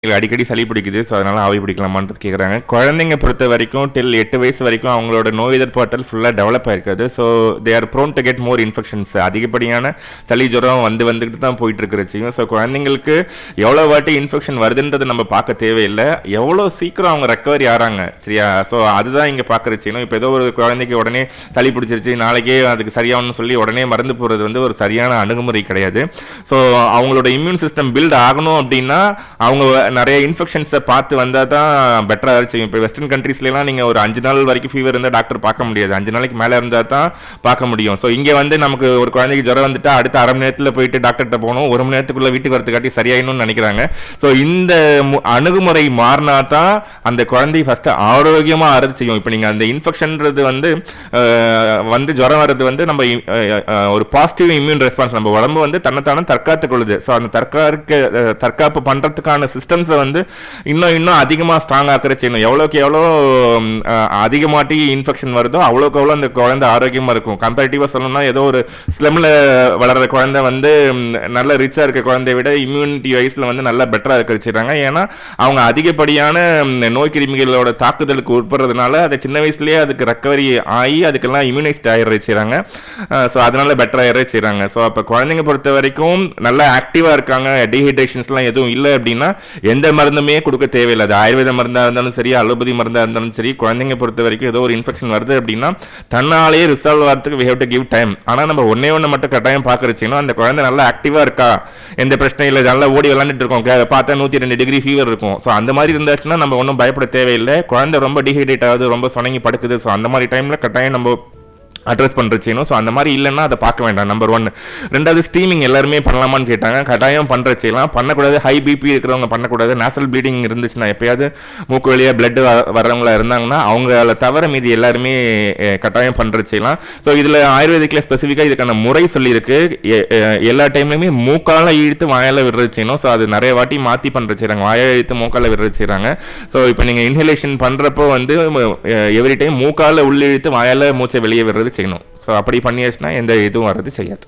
இல்ல அடிக்கடி சளி பிடிக்குது ஸோ அதனால ஆவி பிடிக்கலாமான்றது கேட்குறாங்க குழந்தைங்க பொறுத்த வரைக்கும் டில் எட்டு வயசு வரைக்கும் அவங்களோட நோய் எதிர்ப்பாற்றல் ஃபுல்லாக டெவலப் ஆயிருக்காது so they are prone to get more infections அதிகப்படியான சளி ஜுரம் வந்து வந்துக்கிட்டு தான் போயிட்டு இருக்கிறச்சிங்க ஸோ குழந்தைங்களுக்கு எவ்வளோ வாட்டி இன்ஃபெக்ஷன் வருதுன்றது நம்ம பார்க்க தேவையில்லை எவ்வளோ சீக்கிரம் அவங்க ரெக்கவரி ஆகிறாங்க சரியா ஸோ அதுதான் இங்கே பார்க்குறச்சிங்க இப்போ ஏதோ ஒரு குழந்தைக்கு உடனே சளி பிடிச்சிருச்சு நாளைக்கே அதுக்கு சரியாகணும்னு சொல்லி உடனே மருந்து போடுறது வந்து ஒரு சரியான அணுகுமுறை கிடையாது ஸோ அவங்களோட இம்யூன் சிஸ்டம் பில்ட் ஆகணும் அப்படின்னா அவங்க நிறைய இன்ஃபெக்ஷன்ஸை பார்த்து வந்தால் தான் பெட்டராக செய்யும் இப்போ வெஸ்டர்ன் கண்ட்ரீஸ்லாம் நீங்கள் ஒரு அஞ்சு நாள் வரைக்கும் ஃபீவர் இருந்தால் டாக்டர் பார்க்க முடியாது அஞ்சு நாளைக்கு மேலே இருந்தால் தான் பார்க்க முடியும் ஸோ இங்கே வந்து நமக்கு ஒரு குழந்தைக்கு ஜுரம் வந்துட்டா அடுத்த அரை மணி நேரத்தில் போயிட்டு டாக்டர்கிட்ட போகணும் ஒரு மணி நேரத்துக்குள்ளே வீட்டுக்கு வரதுக்காட்டி சரியாயிடணும்னு நினைக்கிறாங்க ஸோ இந்த மு- அணுகுமுறை மாறினா தான் அந்த குழந்தை ஃபஸ்ட்டு ஆரோக்கியமாக அறுது செய்யும் இப்போ நீங்கள் அந்த இன்ஃபெக்ஷன்றது வந்து அஹ், வந்து ஜுரம் வர்றது வந்து நம்ம அஹ், அஹ், ஒரு பாசிட்டிவ் இம்யூன் ரெஸ்பான்ஸ் நம்ம உடம்பு வந்து தன்னைத்தானே தற்காத்துக் கொள்ளுது ஸோ அந்த தற்காக்க அஹ், தற்காப்பு பண்ணுறதுக்கான சிஸ்டம்ஸை வந்து இன்னும் இன்னும் அதிகமாக ஸ்ட்ராங் ஆக்கிற செய்யணும் எவ்வளோக்கு எவ்வளோ ம், அஹ், அதிகமாட்டி இன்ஃபெக்ஷன் வருதோ அவ்வளோக்கு அவ்வளோ அந்த குழந்தை ஆரோக்கியமாக இருக்கும் கம்பேரிட்டிவாக சொல்லணும்னா ஏதோ ஒரு ஸ்லெம்மில் வளர்ற குழந்தை வந்து ம், நல்ல ரிச்சாக இருக்க குழந்தைய விட இம்யூனிட்டி வயசில் வந்து நல்லா பெட்டராக இருக்க வச்சுறாங்க ஏன்னா அவங்க அதிகப்படியான ம், நோய் கிருமிகளோட தாக்குதலுக்கு உட்படுறதுனால அதை சின்ன வயசுலயே அதுக்கு ரெக்கவரி ஆகி அதுக்கெல்லாம் இம்யூனைஸ்ட் ஆகிட வச்சுறாங்க ஸோ அதனால பெட்டர் ஆகிட வச்சுறாங்க ஸோ அப்போ குழந்தைங்க பொறுத்த வரைக்கும் நல்லா ஆக்டிவாக இருக்காங்க டீஹைட்ரேஷன்ஸ்லாம் எதுவும் இல்லை அப்படின்னா எந்த மருந்துமே கொடுக்க தேவையில்லை அது ஆயுர்வேத மருந்தாக இருந்தாலும் சரி அலோபதி மருந்தாக இருந்தாலும் சரி குழந்தைங்க பொறுத்த வரைக்கும் ஏதோ ஒரு இன்ஃபெக்ஷன் வருது அப்படின்னா தன்னாலே ரிசால்வ் ஆகிறதுக்கு we have to give time ஆனால் நம்ம ஒன்னே ஒன்று மட்டும் கட்டாயம் பார்க்குறச்சிங்கன்னா அந்த குழந்தை நல்லா ஆக்டிவாக இருக்கா எந்த பிரச்சனையும் இல்லை நல்லா ஓடி விளாண்டுட்டு இருக்கோம் கே- பார்த்தா நூற்றி ரெண்டு டிகிரி ஃபீவர் இருக்கும் ஸோ அந்த மாதிரி இருந்தாச்சுன்னா நம்ம ஒன்றும் பயப்பட தேவையில்லை குழந்தை ரொம்ப டீஹைட்ரேட் ஆகுது ரொம்ப சொனங்கி படுக்குது ஸோ அந்த மாதிரி டைமில் கட்டாயம் நம்ம அட்ரஸ் பண்ணுறச்சேனும் ஸோ அந்த மாதிரி இல்லைன்னா அதை பார்க்க வேண்டாம் நம்பர் ஒன் ரெண்டாவது ஸ்டீமிங் எல்லாருமே பண்ணலாமான்னு கேட்டாங்க கட்டாயம் பண்ணுற செய்யலாம் பண்ணக்கூடாது ஹை பிபி இருக்கிறவங்க பண்ணக்கூடாது நேசல் ப்ளீடிங் இருந்துச்சுன்னா எப்பயாவது மூக்கு வழியாக பிளட் வரவங்களா இருந்தாங்கன்னா அவங்கள தவிர மீதி எல்லாருமே அஹ், கட்டாயம் பண்ணுற செய்யலாம் ஸோ இதில் ஆயுர்வேதிக்கில் ஸ்பெசிஃபிக்காக இதுக்கான முறை சொல்லியிருக்கு எ- அஹ், எல்லா டைம்லையுமே மூக்கால இழுத்து வாயால விடுறது செய்யணும் ஸோ அது நிறைய வாட்டி மாற்றி பண்ணுற செய்கிறாங்க வாயால இழுத்து மூக்கால விடுறது செய்கிறாங்க ஸோ இப்போ நீங்கள் இன்ஹலேஷன் பண்ணுறப்போ வந்து எவ்ரி டைம் மூக்கால உள்ள இழுத்து வாயால மூச்சை வெளியே விடுறது செய்யணும் ஸோ அப்படி பண்ணியாச்சுன்னா எந்த இதுவும் வர்றது செய்யாது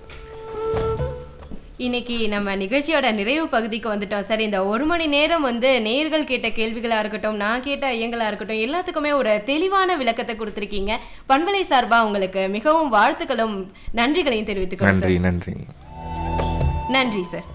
இன்னைக்கு நம்ம நிகழ்ச்சியோட நிறைவு பகுதிக்கு வந்துட்டோம் சார் இந்த ஒரு மணி நேரம் வந்து நேர்கள் கேட்ட கேள்விகளா இருக்கட்டும் நான் கேட்ட ஐயங்களா இருக்கட்டும் எல்லாத்துக்குமே ஒரு தெளிவான விளக்கத்தை கொடுத்துருக்கீங்க பண்பலை சார்பா உங்களுக்கு மிகவும் வாழ்த்துக்களும் நன்றிகளையும் தெரிவித்துக்கிறோம் நன்றி சார் நன்றி நன்றி சார்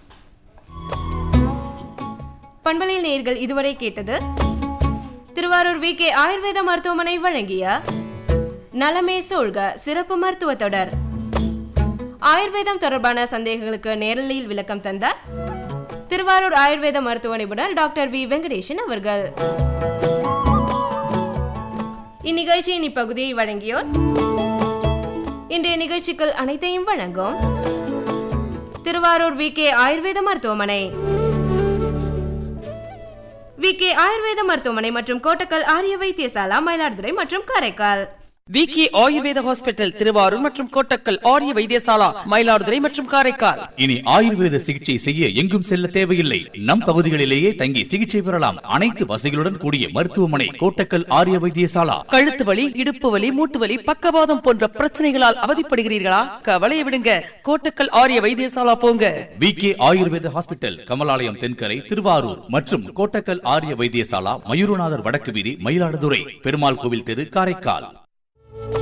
பண்பலையில் நேர்கள் இதுவரை கேட்டது திருவாரூர் வி கே ஆயுர்வேத மருத்துவமனை வழங்கிய நலமே சூழ்க சிறப்பு மருத்துவ தொடர் ஆயுர்வேதம் தொடர்பான சந்தேகங்களுக்கு நேரலையில் விளக்கம் தந்த திருவாரூர் ஆயுர்வேத மருத்துவ நிபுணர் டாக்டர் வி வெங்கடேசன் அவர்கள் இந்நிகழ்ச்சியின் இப்பகுதியை வழங்கியோர் இன்றைய நிகழ்ச்சிகள் அனைத்தையும் வழங்கும் திருவாரூர் வி கே ஆயுர்வேத மருத்துவமனை வி கே ஆயுர்வேத மருத்துவமனை மற்றும் கோட்டக்கல் ஆரிய வைத்தியசாலா மயிலாடுதுறை மற்றும் காரைக்கால் விகே ஆயுர்வேத ஹாஸ்பிட்டல் திருவாரூர் மற்றும் கோட்டக்கல் ஆரிய வைத்தியசாலா மயிலாடுதுறை மற்றும் காரைக்கால் இனி ஆயுர்வேத சிகிச்சை செய்ய எங்கும் செல்ல தேவையில்லை நம் பகுதிகளிலேயே தங்கி சிகிச்சை பெறலாம் அனைத்து வசதிகளுடன் கூடிய மருத்துவமனை கோட்டக்கல் ஆரிய வைத்தியசாலா கழுத்து வலி இடுப்பு வலி மூட்டு வலி பக்கவாதம் போன்ற பிரச்சனைகளால் அவதிப்படுகிறீர்களா கவலையை விடுங்க கோட்டக்கல் ஆரிய வைத்தியசாலா போங்க V K Ayurveda hospital Kamalalayam Thenkarai Thiruvarur மற்றும் கோட்டக்கல் ஆரிய வைத்தியசாலா மயூரநாதர் வடக்கு வீதி மயிலாடுதுறை பெருமாள் கோவில் தெரு காரைக்கால்